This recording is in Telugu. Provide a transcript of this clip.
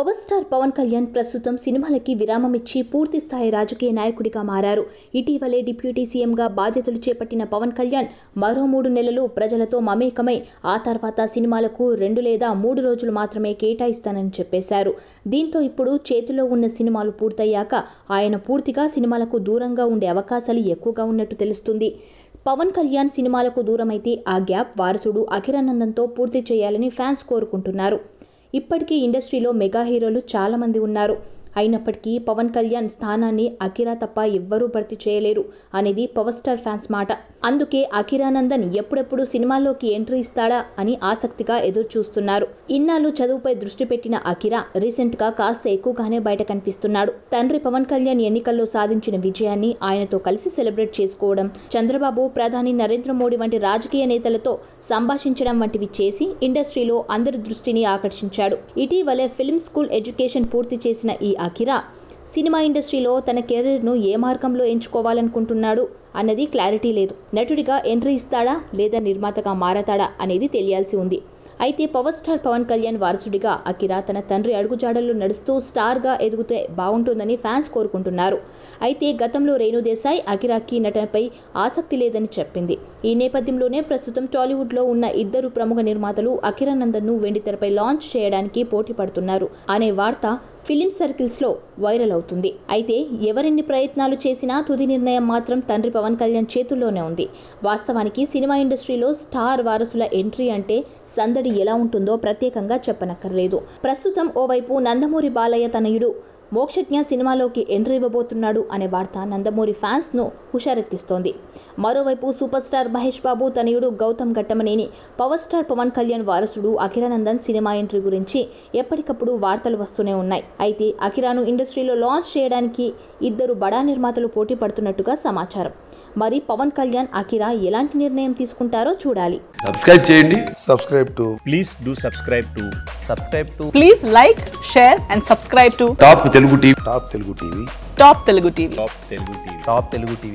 పవర్ స్టార్ పవన్ కళ్యాణ్ ప్రస్తుతం సినిమాలకి విరామం ఇచ్చి పూర్తి స్థాయి రాజకీయ నాయకుడిగా మారారు ఇటీవలే డిప్యూటీ సీఎంగా బాధ్యతలు చేపట్టిన పవన్ కళ్యాణ్ మరో మూడు నెలలు ప్రజలతో మమేకమై ఆ తర్వాత సినిమాలకు రెండు లేదా మూడు రోజులు మాత్రమే కేటాయిస్తానని చెప్పేశారు దీంతో ఇప్పుడు చేతిలో ఉన్న సినిమాలు పూర్తయ్యాక ఆయన పూర్తిగా సినిమాలకు దూరంగా ఉండే అవకాశాలు ఎక్కువగా ఉన్నట్టు తెలుస్తుంది పవన్ కళ్యాణ్ సినిమాలకు దూరమైతే ఆ గ్యాప్ వారసుడు అఖిరానందంతో పూర్తి చేయాలని ఫ్యాన్స్ కోరుకుంటున్నారు ఇప్పటికీ ఇండస్ట్రీలో మెగా హీరోలు చాలామంది ఉన్నారు అయినప్పటికీ పవన్ కళ్యాణ్ స్థానాన్ని అకిరా తప్ప ఎవ్వరూ భర్తీ చేయలేరు అనేది పవర్ స్టార్ ఫ్యాన్స్ మాట అందుకే అకిరానందన్ ఎప్పుడెప్పుడు సినిమాల్లోకి ఎంట్రీ ఇస్తాడా అని ఆసక్తిగా ఎదురు చూస్తున్నారు ఇన్నాళ్ళు చదువుపై దృష్టి పెట్టిన అకిరా రీసెంట్ గా కాస్త ఎక్కువగానే బయట కనిపిస్తున్నాడు తండ్రి పవన్ కళ్యాణ్ ఎన్నికల్లో సాధించిన విజయాన్ని ఆయనతో కలిసి సెలబ్రేట్ చేసుకోవడం చంద్రబాబు ప్రధాని నరేంద్ర మోడీ వంటి రాజకీయ నేతలతో సంభాషించడం వంటివి చేసి ఇండస్ట్రీలో అందరి దృష్టిని ఆకర్షించాడు ఇటీవలే ఫిల్మ్ స్కూల్ ఎడ్యుకేషన్ పూర్తి చేసిన ఈ అకిరా సినిమా ఇండస్ట్రీలో తన కెరీర్ను ఏ మార్గంలో ఎంచుకోవాలనుకుంటున్నాడు అన్నది క్లారిటీ లేదు నటుడిగా ఎంట్రీ ఇస్తాడా లేదా నిర్మాతగా మారతాడా అనేది తెలియాల్సి ఉంది అయితే పవర్ స్టార్ పవన్ కళ్యాణ్ వారసుడిగా అకిరా తన తండ్రి అడుగుజాడల్లో నడుస్తూ స్టార్గా ఎదుగుతే బాగుంటుందని ఫ్యాన్స్ కోరుకుంటున్నారు అయితే గతంలో రేణు దేశాయ్ అకిరాకి నటనపై ఆసక్తి లేదని చెప్పింది ఈ నేపథ్యంలోనే ప్రస్తుతం టాలీవుడ్లో ఉన్న ఇద్దరు ప్రముఖ నిర్మాతలు అకిరానందన్ను వెండితెరపై లాంచ్ చేయడానికి పోటీ పడుతున్నారు అనే వార్త ఫిలిం సర్కిల్స్లో వైరల్ అవుతుంది అయితే ఎవరెన్ని ప్రయత్నాలు చేసినా తుది నిర్ణయం మాత్రం తండ్రి పవన్ కళ్యాణ్ చేతుల్లోనే ఉంది వాస్తవానికి సినిమా ఇండస్ట్రీలో స్టార్ వారసుల ఎంట్రీ అంటే సందడి ఎలా ఉంటుందో ప్రత్యేకంగా చెప్పనక్కర్లేదు ప్రస్తుతం ఓవైపు నందమూరి బాలయ్య తనయుడు మోక్షజ్ఞ సినిమాలోకి ఎంట్రీ ఇవ్వబోతున్నాడు అనే వార్త నందమూరి ఫ్యాన్స్ను హుషారెత్తిస్తోంది మరోవైపు సూపర్ స్టార్ మహేష్ బాబు తనయుడు గౌతమ్ ఘట్టమనేని పవర్ స్టార్ పవన్ కళ్యాణ్ వారసుడు అఖిరానందన్ సినిమా ఎంట్రీ గురించి ఎప్పటికప్పుడు వార్తలు వస్తూనే ఉన్నాయి అయితే అఖిరాను ఇండస్ట్రీలో లాంచ్ చేయడానికి ఇద్దరు బడా నిర్మాతలు పోటీ పడుతున్నట్టుగా సమాచారం మరి పవన్ కళ్యాణ్ అఖిరా ఎలాంటి నిర్ణయం తీసుకుంటారో చూడాలి సబ్స్క్రైబ్ చేయండి subscribe to please do subscribe to subscribe to Please like, share, and subscribe to Top Telugu TV Top Telugu TV. Top Telugu TV. top telugu tv top telugu tv